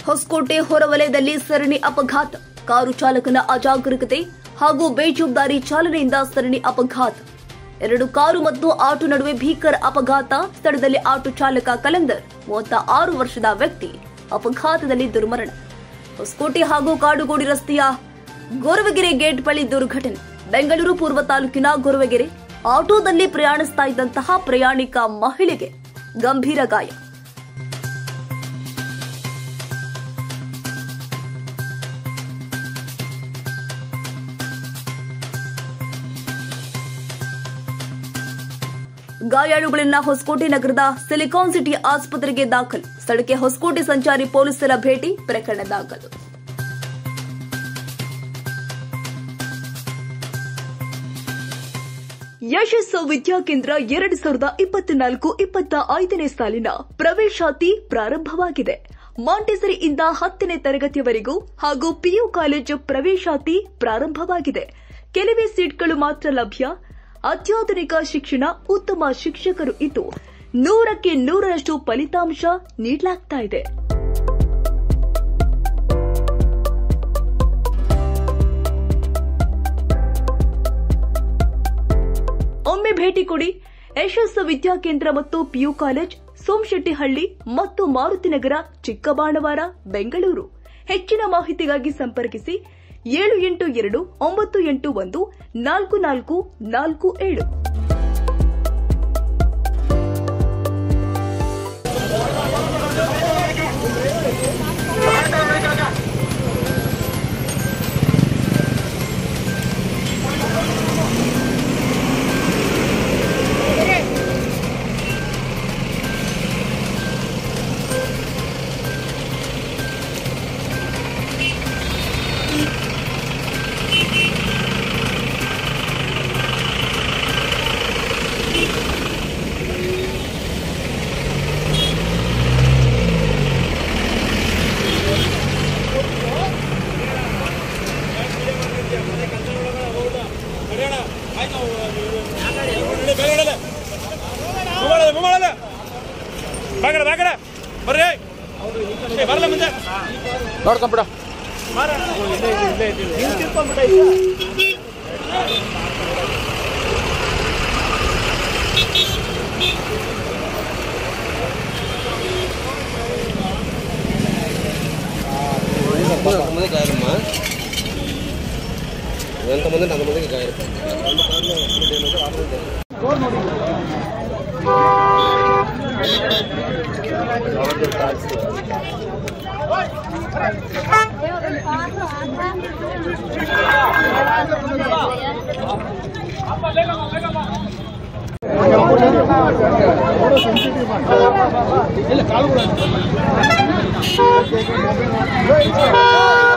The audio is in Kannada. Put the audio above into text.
ಹೊಸಕೋಟೆ ಹೊರವಲಯದಲ್ಲಿ ಸರಣಿ ಅಪಘಾತ ಕಾರು ಚಾಲಕನ ಅಜಾಗರೂಕತೆ ಹಾಗೂ ಬೇಜವಾಬ್ದಾರಿ ಚಾಲನೆಯಿಂದ ಸರಣಿ ಅಪಘಾತ ಎರಡು ಕಾರು ಮತ್ತು ಆಟೋ ನಡುವೆ ಭೀಕರ ಅಪಘಾತ ಸ್ಥಳದಲ್ಲಿ ಆಟೋ ಚಾಲಕ ಕಲಂದರ್ ಮೂವತ್ತ ಆರು ವರ್ಷದ ವ್ಯಕ್ತಿ ಅಪಘಾತದಲ್ಲಿ ದುರ್ಮರಣ ಹೊಸಕೋಟೆ ಹಾಗೂ ಕಾಡುಗೋಡಿ ರಸ್ತೆಯ ಗೊರವಗೆರೆ ಗೇಟ್ ಬಳಿ ದುರ್ಘಟನೆ ಬೆಂಗಳೂರು ಪೂರ್ವ ತಾಲೂಕಿನ ಗೊರವಗೆರೆ ಆಟೋದಲ್ಲಿ ಪ್ರಯಾಣಿಸ್ತಾ ಇದ್ದಂತಹ ಪ್ರಯಾಣಿಕ ಮಹಿಳೆಗೆ ಗಂಭೀರ ಗಾಯ ಗಾಯಾಳುಗಳನ್ನ ಹೊಸಕೋಟೆ ನಗರದ ಸಿಲಿಕಾನ್ ಸಿಟಿ ಆಸ್ಪತ್ರೆಗೆ ದಾಖಲು ಸ್ಥಳಕ್ಕೆ ಹೊಸಕೋಟೆ ಸಂಚಾರಿ ಪೊಲೀಸರ ಭೇಟಿ ಪ್ರಕರಣ ದಾಖಲು ಯಶಸ್ಸು ವಿದ್ಯಾಕೇಂದ್ರ ಎರಡು ಸಾವಿರದ ಇಪ್ಪತ್ನಾಲ್ಕು ಇಪ್ಪತ್ತ ಐದನೇ ಸಾಲಿನ ಪ್ರವೇಶಾತಿ ಪ್ರಾರಂಭವಾಗಿದೆ ಮಾಂಟೆಸರಿಯಿಂದ ಹತ್ತನೇ ತರಗತಿಯವರೆಗೂ ಹಾಗೂ ಪಿಯು ಕಾಲೇಜು ಪ್ರವೇಶಾತಿ ಪ್ರಾರಂಭವಾಗಿದೆ ಕೆಲವೇ ಸೀಟ್ಗಳು ಮಾತ್ರ ಲಭ್ಯ ಅತ್ಯಾಧುನಿಕ ಶಿಕ್ಷಣ ಉತ್ತಮ ಶಿಕ್ಷಕರು ಇದ್ದು ನೂರಕ್ಕೆ ನೂರರಷ್ಟು ಫಲಿತಾಂಶ ನೀಡಲಾಗ್ತಾ ಇದೆ ಒಮ್ಮೆ ಭೇಟಿ ಕೊಡಿ ಯಶಸ್ಸು ವಿದ್ಯಾಕೇಂದ್ರ ಮತ್ತು ಪಿಯು ಕಾಲೇಜ್ ಸೋಮಶೆಟ್ಟಿಹಳ್ಳಿ ಮತ್ತು ಮಾರುತಿನಗರ ಚಿಕ್ಕಬಾಣವಾರ ಬೆಂಗಳೂರು ಹೆಚ್ಚಿನ ಮಾಹಿತಿಗಾಗಿ ಸಂಪರ್ಕಿಸಿ ಏಳು ಎಂಟು ಎರಡು ಒಂಬತ್ತು ಎಂಟು ಒಂದು ನಾಲ್ಕು ನಾಲ್ಕು ನಾಲ್ಕು ಏಳು ಬಾಗಡ ಬಾಗಡ ಬರ್ರಿ ಏ, ಬರಲ್ಲ ಮುಂದೆ ನೋಡ್ಕೊಂಬಿಡ ఎంతమంది గాయరమ్మా ఎంతమంది అంతమందికి గాయరు ಇಲ್ಲ ಕಾಲು